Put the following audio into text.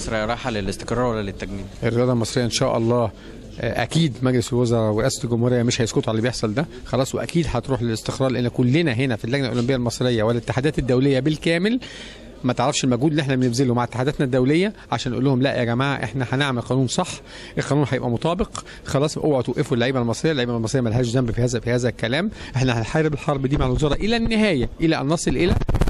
المصريه رايحه للاستقرار ولا للتجميد الرياضه المصريه ان شاء الله آه، اكيد مجلس الوزراء ورئاسه الجمهوريه مش هيسكتوا على اللي بيحصل ده خلاص واكيد هتروح للاستقرار لان كلنا هنا في اللجنه الاولمبيه المصريه والاتحادات الدوليه بالكامل ما تعرفش المجهود اللي احنا بنبذله مع اتحاداتنا الدوليه عشان نقول لهم لا يا جماعه احنا هنعمل قانون صح القانون هيبقى مطابق خلاص اوعوا توقفوا اللعيبه المصريه اللعيبه المصريه ملهاش ذنب في هذا في هذا الكلام احنا هنحارب الحرب دي مع الوزراء الى النهايه الى ان نصل الى